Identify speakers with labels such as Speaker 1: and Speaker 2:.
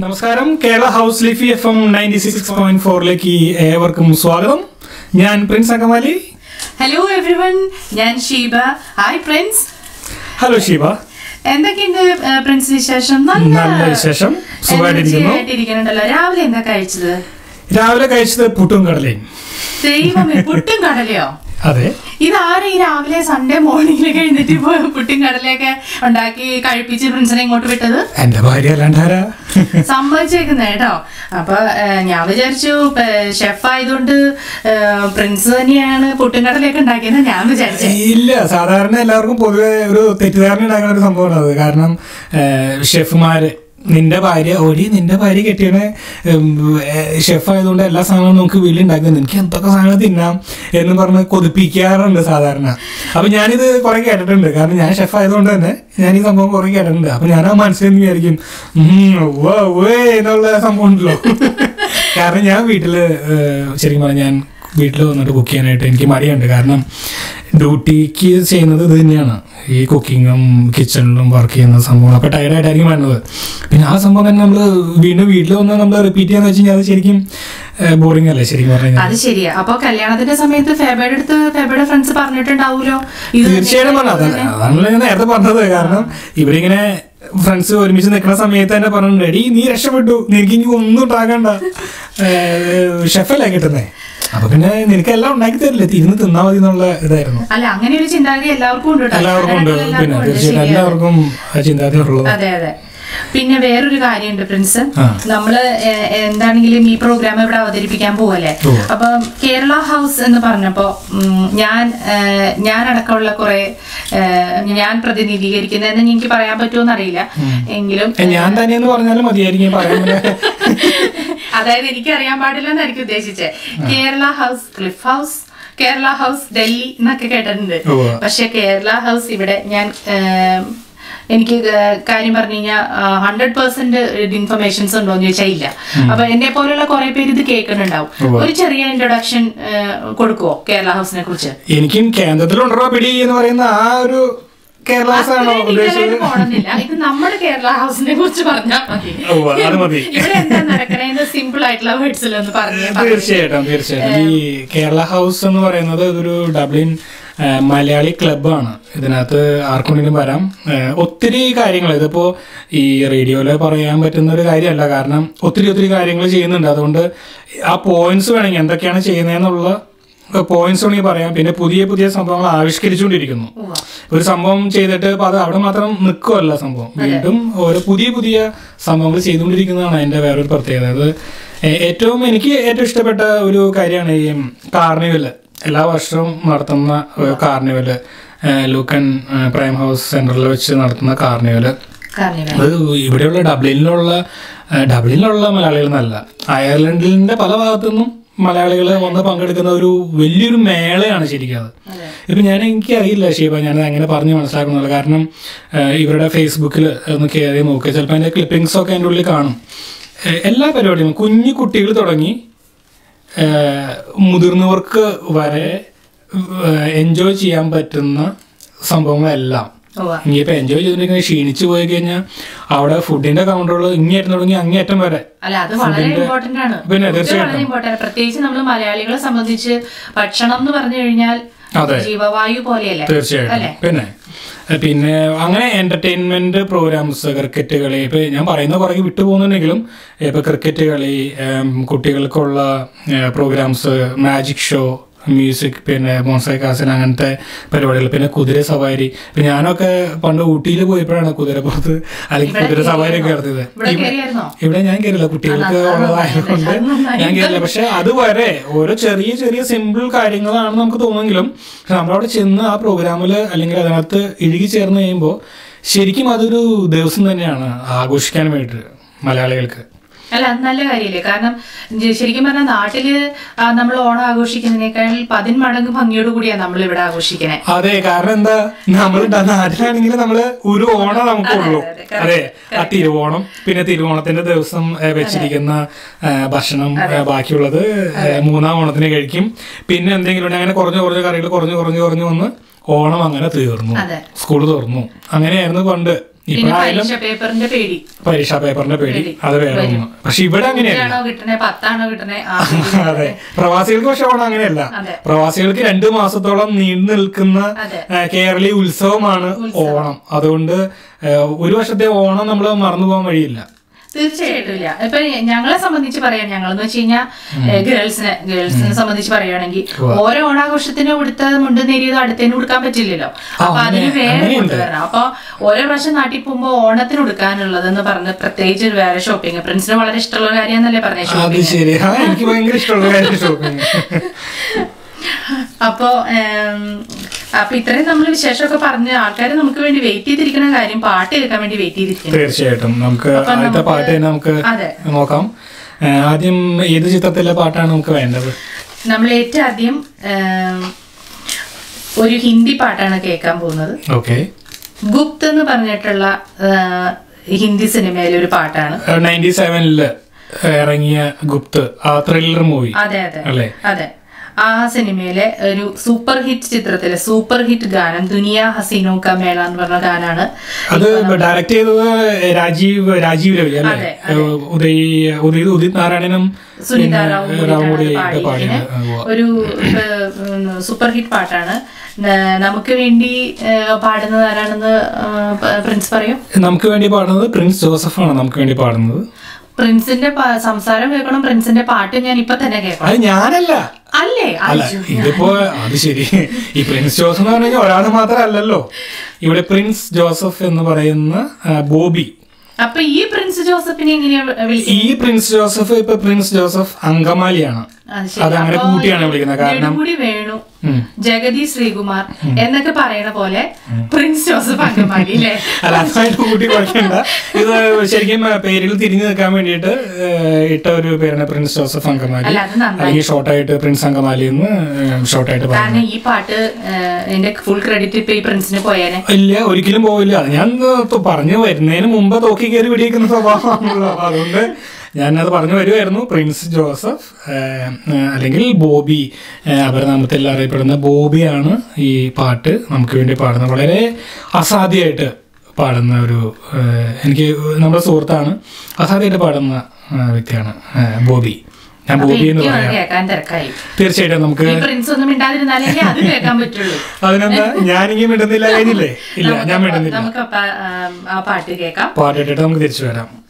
Speaker 1: നമസ്കാരം കേരള ഹൗസ് ലിഫി F M ninety six point ഫോറിലേക്ക് ഏവർക്കും സ്വാഗതം ഞാൻ പ്രിൻസ് അങ്കമാലി
Speaker 2: ഹലോ എവ്രിവൺ ഞാൻ ഷീബ ഹായ് പ്രിൻസ്
Speaker 1: ഹലോ ശിവ
Speaker 2: എന്തൊക്കെയുണ്ട് ആ, പ്രിൻസ് വിശേഷം
Speaker 1: നല്ല വിശേഷം സുഖമായിട്ടിരിക്കുന്നു
Speaker 2: ഇരിക്കണുണ്ടല്ലോ രാവിലെ എന്താ കഴിച്ചത്
Speaker 1: രാവിലെ കഴിച്ചത് പുട്ടും കടലയും
Speaker 2: ദൈവമേ പുട്ടും കടലയോ
Speaker 1: അതെ
Speaker 2: ഇതാരെ ഈ രാവിലെ സൺഡേ മോർണിംഗിൽ കഴിഞ്ഞിട്ട് ഇപ്പൊ പുട്ടും കടലയൊക്കെ ഉണ്ടാക്കി കഴിപ്പിച്ച് പ്രിൻസിനെ ഇങ്ങോട്ട് വിട്ടത്
Speaker 1: എന്റെ ഭാര്യ അല്ലാണ്ടാരാ
Speaker 2: സമ്മതിച്ചേക്കുന്ന കേട്ടോ അപ്പൊ ആ, ഞാൻ വിചാരിച്ചു ഷെഫ് ആയതുകൊണ്ട് ആ, പ്രിൻസ് തന്നെയാണ് പുട്ടും കടലയൊക്കെ ഉണ്ടാക്കിയത് ഞാൻ വിചാരിച്ചേ
Speaker 1: ഇല്ല സാധാരണ എല്ലാവർക്കും പൊതുവെ ഒരു തെറ്റിദ്ധാരണ ഉണ്ടാക്കുന്ന ഒരു സംഭവമാണ് അത് കാരണം ഏഹ്, ഷെഫുമാര് നിന്റെ ഭാര്യ ഓടി നിന്റെ ഭാര്യ കെട്ടിയാണ് ഷെഫ് ആയതുകൊണ്ട് എല്ലാ സാധനവും നമുക്ക് വീട്ടിൽ ഉണ്ടാക്കുന്നത് എനിക്ക് എന്തൊക്കെ സാധനം തിന്നാം എന്ന് പറഞ്ഞ് കൊതിപ്പിക്കാറുണ്ട് സാധാരണ അപ്പൊ ഞാനിത് കുറെ കേട്ടിട്ടുണ്ട് കാരണം ഞാൻ ഷെഫ് ആയതുകൊണ്ട് തന്നെ ഞാൻ ഈ സംഭവം കുറെ കേട്ടിട്ടുണ്ട് അപ്പൊ ഞാൻ ആ മനസ്സിൽ നിന്ന് വിചാരിക്കും "ഉം, ഉവ്വ, ഉവ്വേ എന്നുള്ള സംഭവം ഉണ്ടല്ലോ കാരണം ഞാൻ വീട്ടില് ഏഹ്, ശരിക്കും പറഞ്ഞാൽ ഞാൻ വീട്ടിൽ വന്നിട്ട് കുക്ക് ചെയ്യാനായിട്ട് എനിക്ക് മടിയുണ്ട് കാരണം ഡ്യൂട്ടിക്ക് ചെയ്യുന്നത് ഇത് തന്നെയാണ് ഈ കുക്കിങ്ങും കിച്ചണിലും വർക്ക് ചെയ്യുന്ന സംഭവം അപ്പോൾ ടയർഡായിട്ടായിരിക്കും വരുന്നത് പിന്നെ ആ സംഭവം തന്നെ നമ്മൾ വീണ്ടും വീട്ടിൽ വന്ന് നമ്മൾ റിപ്പീറ്റ് ചെയ്യാന്ന് വെച്ച് കഴിഞ്ഞാൽ അത് ശരിക്കും ബോറിംഗ് അല്ലേ ശരിക്കും പറഞ്ഞു കഴിഞ്ഞാൽ
Speaker 2: അത് ശരിയാ അപ്പൊ കല്യാണത്തിന്റെ സമയത്ത് ഫെബയുടെ അടുത്ത് ഫെബയുടെ ഫ്രണ്ട്സ് പറഞ്ഞിട്ടുണ്ടാവൂലോ ഇത്
Speaker 1: തീർച്ചയായിട്ടും പറഞ്ഞു അതാണ് അതാണല്ലോ ഞാൻ നേരത്തെ പറഞ്ഞത് കാരണം ഇവരിങ്ങനെ ഫ്രണ്ട്സ് ഒരുമിച്ച് നിൽക്കുന്ന സമയത്ത് തന്നെ പറഞ്ഞു റെഡി നീ രക്ഷപ്പെട്ടു നിനക്ക് ഇനി ഒന്നും ഉണ്ടാകണ്ട ഷെഫല്ലേ കിട്ടുന്നേ അപ്പൊ പിന്നെ നിനക്ക് എല്ലാം ഉണ്ടാക്കി തരില്ലേ തിരിഞ്ഞ് തിന്നാ മതി എന്നുള്ള ഇതായിരുന്നു
Speaker 2: അല്ല അങ്ങനെ ഒരു ചിന്താഗതി എല്ലാവർക്കും ഉണ്ട് കേട്ടോ.
Speaker 1: എല്ലാവർക്കും ഉണ്ട്
Speaker 2: എല്ലാവർക്കും
Speaker 1: പിന്നെ
Speaker 2: ഉണ്ട്.
Speaker 1: തീർച്ചയായിട്ടും
Speaker 2: ശരിയാ.
Speaker 1: എല്ലാവർക്കും ആ ചിന്താഗതി ഉള്ളത്
Speaker 2: അതെ അതെ പിന്നെ വേറൊരു കാര്യമുണ്ട് പ്രിൻസ്
Speaker 1: ആ.
Speaker 2: നമ്മള് എ- എന്താണെങ്കിലും ഈ പ്രോഗ്രാം ഇവിടെ അവതരിപ്പിക്കാൻ പോവല്ലേ
Speaker 1: ഉവ്വ്.
Speaker 2: അപ്പൊ കേരള ഹൗസ് എന്ന് പറഞ്ഞപ്പോ ഉം, ഞാൻ ഏ, ഞാൻ അടക്കമുള്ള കുറെ ഏ, ഞാൻ പ്രതിനിധീകരിക്കുന്നതെന്ന് എനിക്ക് പറയാൻ പറ്റുമോ അറിയില്ല എങ്കിലും
Speaker 1: ഏ, ഞാൻ തന്നെയെന്ന് പറഞ്ഞാലും മതിയായിരിക്കും പറയാൻ പിന്നെ.
Speaker 2: അതായത് എനിക്ക് അറിയാൻ പാടില്ല എന്നായിരിക്കും ഉദ്ദേശിച്ചത് കേരള ഹൗസ് ക്ലിഫ് ഹൗസ് കേരള ഹൗസ് ഡൽഹി എന്നൊക്കെ കേട്ടിട്ടുണ്ട്
Speaker 1: ഉവ്വ്.
Speaker 2: പക്ഷെ കേരള ഹൗസ് ഇവിടെ ഞാൻ ഏം, എനിക്ക് ഏർ, കാര്യം പറഞ്ഞു കഴിഞ്ഞാൽ ഹൺഡ്രഡ് പെർസെന്റ് ഇൻഫർമേഷൻസ് ഉണ്ടോ എന്ന് ചോദിച്ചാൽ ഇല്ല അപ്പൊ എന്നെ പോലുള്ള കുറെ പേര് ഇത് കേൾക്കുന്നുണ്ടാവും
Speaker 1: ഉവ്വ്.
Speaker 2: ഒരു ചെറിയ ഇൻട്രൊഡക്ഷൻ കൊടുക്കുവോ കേരള ഹൗസിനെ കുറിച്ച്
Speaker 1: എനിക്കും കേന്ദ്രത്തിലുണ്ടോ പിടി എന്ന് പറയുന്ന ആ ഒരു കേരള ആണോ ഉദ്ദേശിച്ചത്
Speaker 2: പോണമെന്നില്ല ഇത് നമ്മുടെ കേരള ഹൗസിനെ കുറിച്ച് പറഞ്ഞാൽ മതി
Speaker 1: ഉവ്വ്, അത് മതി
Speaker 2: ഇവിടെ എന്താ നടക്കണേന്ന് സിമ്പിൾ ആയിട്ടുള്ള വേർഡ്സിൽ ഒന്ന് പറഞ്ഞു
Speaker 1: തീർച്ചയായിട്ടും തീർച്ചയായിട്ടും ഈ കേരള ഹൗസ് എന്ന് പറയുന്നത് ഇതൊരു ഡബ്ലിൻ ആ, മലയാളി ക്ലബ്ബാണ് ഇതിനകത്ത് ആർക്കുണ്ടെങ്കിലും വരാം ആ, ഒത്തിരി കാര്യങ്ങൾ ഇതിപ്പോ ഈ റേഡിയോയിൽ പറയാൻ പറ്റുന്ന ഒരു കാര്യമല്ല കാരണം ഒത്തിരി ഒത്തിരി കാര്യങ്ങൾ ചെയ്യുന്നുണ്ട് അതുകൊണ്ട് ആ പോയിന്റ്സ് വേണമെങ്കിൽ എന്തൊക്കെയാണ് ചെയ്യുന്നതെന്നുള്ള പോയിന്റ്സ് വേണമെങ്കിൽ പറയാം പിന്നെ പുതിയ പുതിയ സംഭവങ്ങൾ ആവിഷ്കരിച്ചുകൊണ്ടിരിക്കുന്നു ഒരു സംഭവം ചെയ്തിട്ട് ഇപ്പൊ അത് അവിടെ മാത്രം നിൽക്കുമല്ല സംഭവം വീണ്ടും ഓരോ പുതിയ പുതിയ സംഭവങ്ങൾ ചെയ്തുകൊണ്ടിരിക്കുന്നതാണ് അതിന്റെ വേറൊരു പ്രത്യേകത അത് ഏ- ഏറ്റവും എനിക്ക് ഏറ്റവും ഇഷ്ടപ്പെട്ട ഒരു കാര്യമാണ് ഈ കാർണിവല് എല്ലാ വർഷവും നടത്തുന്ന ഒരു കാർണിവല് ഏ, ലൂക്കൻ ഏ, പ്രൈം ഹൗസ് സെന്ററിൽ വെച്ച് നടത്തുന്ന കാർണിവല്
Speaker 2: കാർണിവൽ
Speaker 1: അത് ഇവിടെയുള്ള ഡബ്ലിനിലുള്ള ഏ, ഡബ്ലിനിലുള്ള മലയാളികൾ എന്നല്ല അയർലൻഡിന്റെ പല ഭാഗത്തുനിന്നും മലയാളികൾ വന്ന് പങ്കെടുക്കുന്ന ഒരു വലിയൊരു മേളയാണ് ശരിക്കും അത് ഇപ്പൊ ഞാൻ എനിക്ക് അറിയില്ല ഷീബ ഞാൻ അങ്ങനെ പറഞ്ഞ് മനസ്സിലാക്കുന്നില്ല കാരണം ഏഹ്, ഇവരുടെ ഫേസ്ബുക്കിൽ ഒന്ന് കയറി നോക്കുക ചിലപ്പോൾ അതിന്റെ ക്ലിപ്പിംഗ്സ് ഒക്കെ അതിൻ്റെ ഉള്ളിൽ കാണും ഏഹ്, എല്ലാ പരിപാടികളും കുഞ്ഞു കുട്ടികൾ തുടങ്ങി ഏഹ്, മുതിർന്നവർക്ക് വരെ എൻജോയ് ചെയ്യാൻ പറ്റുന്ന സംഭവങ്ങളെല്ലാം
Speaker 2: ഉവ്വ.
Speaker 1: ഇനിയിപ്പോ എൻജോയ് ചെയ്തിട്ടുണ്ടെങ്കിൽ ക്ഷീണിച്ചു പോയി കഴിഞ്ഞാൽ അവിടെ ഫുഡിന്റെ കൗണ്ടറുകൾ ഇങ്ങേറ്റം തുടങ്ങി അങ്ങേറ്റം വരെ
Speaker 2: അല്ല അത് വളരെ ഇമ്പോർട്ടന്റ് ആണ്
Speaker 1: പിന്നെ
Speaker 2: Food
Speaker 1: തീർച്ചയായിട്ടും.
Speaker 2: വളരെ ഇമ്പോർട്ടന്റ് പ്രത്യേകിച്ച് നമ്മൾ മലയാളികളെ സംബന്ധിച്ച് ഭക്ഷണം എന്ന് പറഞ്ഞു കഴിഞ്ഞാൽ
Speaker 1: അതെ.
Speaker 2: ജീവവായു പോലെയല്ലേ
Speaker 1: തീർച്ചയായിട്ടും
Speaker 2: അല്ലേ
Speaker 1: പിന്നെ ഏഹ് പിന്നെ അങ്ങനെ എന്റർടൈൻമെന്റ് പ്രോഗ്രാംസ് ക്രിക്കറ്റ് കളി ഇപ്പൊ ഞാൻ പറയുന്ന പുറകെ വിട്ടു പോകുന്നുണ്ടെങ്കിലും ഇപ്പൊ ക്രിക്കറ്റ് കളി ഏം, കുട്ടികൾക്കുള്ള പ്രോഗ്രാംസ് മാജിക് ഷോ മ്യൂസിക് പിന്നെ മോൺസൈ കാസൻ അങ്ങനത്തെ പരിപാടികൾ പിന്നെ കുതിര സവാരി ഇപ്പൊ ഞാനൊക്കെ പണ്ട് ഊട്ടിയിൽ പോയപ്പോഴാണ് കുതിരപ്പുറത്ത് അല്ലെങ്കിൽ
Speaker 2: ഇവിടെ
Speaker 1: കുതിര സവാരി ഒക്കെ നടത്തിയത്
Speaker 2: ഇവിടെ കയറിയായിരുന്നോ
Speaker 1: ഇവിടെ ഞാൻ കയറില്ല കുട്ടികൾക്ക്
Speaker 2: അത്
Speaker 1: ഉള്ളതായതുകൊണ്ട്
Speaker 2: അത് നന്നായി.
Speaker 1: ഞാൻ കയറില്ല പക്ഷെ അതുവരെ ഓരോ ചെറിയ ചെറിയ സിമ്പിൾ കാര്യങ്ങളാണെന്ന് നമുക്ക് തോന്നുമെങ്കിലും പക്ഷെ നമ്മളവിടെ ചെന്ന് ആ പ്രോഗ്രാമിൽ അല്ലെങ്കിൽ അതിനകത്ത് ഇഴുകി ചേർന്ന് കഴിയുമ്പോൾ ശരിക്കും അതൊരു ദിവസം തന്നെയാണ് ആഘോഷിക്കാൻ വേണ്ടിയിട്ട് മലയാളികൾക്ക്
Speaker 2: അല്ല അത് നല്ല കാര്യമില്ലേ കാരണം ജ- ശരിക്കും പറഞ്ഞാൽ നാട്ടില് ആ, നമ്മൾ ഓണം ആഘോഷിക്കുന്നതിനേക്കാൾ പതിന്മടങ്ങ് ഭംഗിയോട് കൂടിയാണ് നമ്മൾ ഇവിടെ ആഘോഷിക്കണേ
Speaker 1: അതെ കാരണം എന്താ നമ്മൾ നാട്ടിലാണെങ്കിൽ നമ്മള് ഒരു ഓണം നമുക്കുള്ളൂ
Speaker 2: അതെ,
Speaker 1: അതെ ആ തിരുവോണം പിന്നെ തിരുവോണത്തിന്റെ ദിവസം ഏ, വെച്ചിരിക്കുന്ന ഏ, ഭക്ഷണം ഏ, ബാക്കിയുള്ളത് ഏ, മൂന്നാം ഓണത്തിന് കഴിക്കും പിന്നെ എന്തെങ്കിലും ഉണ്ടെങ്കിൽ അങ്ങനെ കുറഞ്ഞു കുറഞ്ഞ കറികൾ കുറഞ്ഞു കുറഞ്ഞു കുറഞ്ഞു വന്ന് ഓണം അങ്ങനെ തീർന്നു
Speaker 2: അതെ.
Speaker 1: സ്കൂൾ തുറന്നു അങ്ങനെയായിരുന്നു പണ്ട്
Speaker 2: പിന്നെ
Speaker 1: ഇപ്പോഴായാലും
Speaker 2: പരീക്ഷ പേപ്പറിന്റെ പേടി
Speaker 1: പരീക്ഷാ പേപ്പറിന്റെ പേടി
Speaker 2: പേടി.
Speaker 1: അത് വേറെ ഒന്ന് പക്ഷെ ഇവിടെ അങ്ങനെയല്ല
Speaker 2: ആണോ കിട്ടണേ പത്താണോ കിട്ടണേ ആ
Speaker 1: അതെ പ്രവാസികൾക്ക് പക്ഷെ ഓണം അങ്ങനെയല്ല
Speaker 2: അതെ.
Speaker 1: പ്രവാസികൾക്ക് രണ്ടു മാസത്തോളം നീണ്ടു നിൽക്കുന്ന
Speaker 2: അതെ.
Speaker 1: ആ, കേരളീയ ഉത്സവമാണ് ഓണം അതുകൊണ്ട് ആ, ഒരു വർഷത്തെ ഓണം നമ്മൾ മറന്നു പോകാൻ വഴിയില്ല
Speaker 2: തീർച്ചയായിട്ടും ഇല്ല ഇപ്പൊ ഞങ്ങളെ സംബന്ധിച്ച് പറയാൻ ഞങ്ങളെന്ന് വെച്ച് കഴിഞ്ഞാൽ ഗേൾസിനെ ഗേൾസിനെ സംബന്ധിച്ച് പറയുകയാണെങ്കിൽ ഓരോ ഓണാഘോഷത്തിന് കൊടുത്ത മുണ്ട് നേരിയത് അടുത്തതിന് കൊടുക്കാൻ പറ്റില്ലല്ലോ അപ്പൊ അതിന് വേറെ
Speaker 1: അങ്ങനെയുണ്ട്.
Speaker 2: കൊണ്ടുവരണം അപ്പൊ ഓരോ പ്രാവശ്യം നാട്ടിൽ പോകുമ്പോ ഓണത്തിന് കൊടുക്കാനുള്ളത് എന്ന് പറഞ്ഞ് പ്രത്യേകിച്ച് ഒരു വേറെ ഷോപ്പിംഗ് പ്രിൻസിന് വളരെ ഇഷ്ടമുള്ള കാര്യമെന്നല്ലേ പറഞ്ഞ
Speaker 1: അത്
Speaker 2: ഷോപ്പിംഗ്
Speaker 1: ശരി ആ എനിക്ക് ഭയങ്കര ഇഷ്ടമുള്ള കാര്യം ഷോപ്പിംഗ്
Speaker 2: അപ്പോ ഏം, അപ്പൊ ഇത്രയും നമ്മൾ വിശേഷമൊക്കെ പറഞ്ഞ് ആൾക്കാർ നമുക്ക് വേണ്ടി വെയിറ്റ് ചെയ്തിരിക്കുന്ന കാര്യം പാട്ട് കേൾക്കാൻ വേണ്ടി വെയിറ്റ് ചെയ്തിരിക്കുന്നു
Speaker 1: തീർച്ചയായിട്ടും നമുക്ക്
Speaker 2: അപ്പൊ
Speaker 1: ആദ്യത്തെ
Speaker 2: നമുക്ക്
Speaker 1: പാട്ട് തന്നെ നമുക്ക്
Speaker 2: അതെ.
Speaker 1: നോക്കാം ആ, ആദ്യം ഏത് ചിത്രത്തിലെ പാട്ടാണ് നമുക്ക് വേണ്ടത്
Speaker 2: നമ്മൾ ഏറ്റവും ആദ്യം ഏം, ഒരു ഹിന്ദി പാട്ടാണ് കേൾക്കാൻ പോകുന്നത്
Speaker 1: ഓക്കെ
Speaker 2: ഗുപ്ത് എന്ന് പറഞ്ഞിട്ടുള്ള ആ, ഹിന്ദി സിനിമയിലെ ഒരു പാട്ടാണ്
Speaker 1: നയൻറ്റി സെവനില് ഇറങ്ങിയ ഗുപ്ത് ആ ത്രില്ലർ മൂവി
Speaker 2: അതെ അതെ
Speaker 1: അല്ലേ
Speaker 2: അതെ ആ സിനിമയിലെ ഒരു സൂപ്പർ ഹിറ്റ് ചിത്രത്തിലെ സൂപ്പർ ഹിറ്റ് ഗാനം ദുനിയ ഹസീനോ ക മേള എന്ന് പറഞ്ഞ ഗാനാണ്
Speaker 1: അത് ഡയറക്ട് ചെയ്തത് രാജീവ് രാജീവ് രവി അല്ലേ
Speaker 2: അതെ,
Speaker 1: ഉദയ് ഉദിത് ഉദിത് നാരായണനും
Speaker 2: സുനിത
Speaker 1: പിന്നെ
Speaker 2: റാവു
Speaker 1: റാവു
Speaker 2: കൂടിയിട്ടാണ്
Speaker 1: കൂടി
Speaker 2: പാടിയിരിക്കുന്നത്.
Speaker 1: പാടിയത് ആ, ഉവ്വ.
Speaker 2: ഒരു ഉം, സൂപ്പർ ഹിറ്റ് പാട്ടാണ് ന- നമുക്ക് വേണ്ടി ഏഹ്, പാടുന്നത് ആരാണെന്ന് ഏഹ്, പ- പ്രിൻസ് പറയും
Speaker 1: നമുക്ക് വേണ്ടി പാടുന്നത് പ്രിൻസ് ജോസഫ് ആണ് നമുക്ക് വേണ്ടി പാടുന്നത്
Speaker 2: പ്രിൻസിന്റെ പ- സംസാരം കേൾക്കണം പ്രിൻസിന്റെ പാട്ട് ഞാൻ ഇപ്പൊ തന്നെ കേൾക്കണം
Speaker 1: അത് ഞാനല്ല
Speaker 2: അല്ലേ
Speaker 1: അല്ല
Speaker 2: അയ്യോ.
Speaker 1: ഇതിപ്പോ അത് ശരി ഈ പ്രിൻസ് ജോസഫ് എന്ന് പറഞ്ഞാൽ ഒരാൾ മാത്രമല്ലല്ലോ ഇവിടെ പ്രിൻസ് ജോസഫ് എന്ന് പറയുന്ന ആ, ബോബി
Speaker 2: അപ്പൊ ഈ പ്രിൻസ് ജോസഫിനെ എങ്ങനെയാ വിളിക്കുന്നത്
Speaker 1: ഈ പ്രിൻസ് ജോസഫ് ഇപ്പൊ പ്രിൻസ് ജോസഫ് അങ്കമാലിയാണ്
Speaker 2: അത് ശരി.
Speaker 1: അത് അങ്ങനെ
Speaker 2: അപ്പൊ
Speaker 1: കൂട്ടിയാണ് വിളിക്കുന്നത് കാരണം
Speaker 2: നെടുമുടി വേണു
Speaker 1: ഉം.
Speaker 2: ജഗതി ശ്രീകുമാർ എന്നൊക്കെ പറയണ പോലെ പ്രിൻസ് ജോസഫ് അങ്കമാലി അല്ലേ
Speaker 1: അല്ല അതുമായിട്ട് കൂട്ടി കുഴക്കണ്ട ഇത് ശരിക്കും പേരിൽ തിരിഞ്ഞു നിൽക്കാൻ വേണ്ടിയിട്ട് ഏഹ്, ഇട്ട ഒരു പേരാണ് പ്രിൻസ് ജോസഫ് അങ്കമാലി
Speaker 2: അല്ല അത് നന്നായി
Speaker 1: അല്ലെങ്കിൽ ഷോർട്ടായിട്ട് പ്രിൻസ് അങ്കമാലി എന്ന് ഷോർട്ടായിട്ട് പറഞ്ഞു
Speaker 2: കാരണം ഈ പാട്ട് ഏഹ്, എന്റെ ഫുൾ ക്രെഡിറ്റ് ഇപ്പൊ ഈ പ്രിൻസിന് പോയേനെ
Speaker 1: ഇല്ല ഒരിക്കലും പോവില്ല അത് ഞാൻ ത- പറഞ്ഞു വരുന്നതിന് മുമ്പ് തോക്കി കയറി പിടിക്കുന്ന സ്വഭാവമാണല്ലോ അപ്പൊ അതുകൊണ്ട് ഞാനത് പറഞ്ഞു വരുമായിരുന്നു പ്രിൻസ് ജോസഫ് ഏഹ്, ഏഹ്, അല്ലെങ്കിൽ ബോബി ഏഹ്, അപരനാമത്തിൽ അറിയപ്പെടുന്ന ബോബിയാണ് ഈ പാട്ട് നമുക്ക് വേണ്ടി പാടുന്നത് വളരെ അസാധ്യമായിട്ട് പാടുന്ന ഒരു ഏഹ്, എനിക്ക് നമ്മുടെ സുഹൃത്താണ് അസാധ്യമായിട്ട് പാടുന്ന ഏഹ്, വ്യക്തിയാണ് ഏഹ്, ബോബി ഞാൻ
Speaker 2: അപ്പൊ
Speaker 1: ബോബി എന്ന്
Speaker 2: എനിക്ക്
Speaker 1: പറയാം
Speaker 2: കേൾക്കാൻ തിരക്കായി
Speaker 1: തീർച്ചയായിട്ടും നമുക്ക്
Speaker 2: ഈ പ്രിൻസ് ഒന്നും മിണ്ടാതിരുന്നാലേ അത് കേൾക്കാൻ പറ്റുള്ളൂ
Speaker 1: അതിനെന്താ ഞാനിങ്ങനെ മിണ്ടുന്നില്ല കഴിഞ്ഞില്ലേ ഇല്ല ഞാൻ
Speaker 2: നമുക്ക്
Speaker 1: മിണ്ടുന്നില്ല
Speaker 2: നമുക്ക് ആ പാ- ആ പാട്ട് കേൾക്കാം
Speaker 1: പാട്ടിട്ടിട്ട് നമുക്ക് തിരിച്ചു വരാം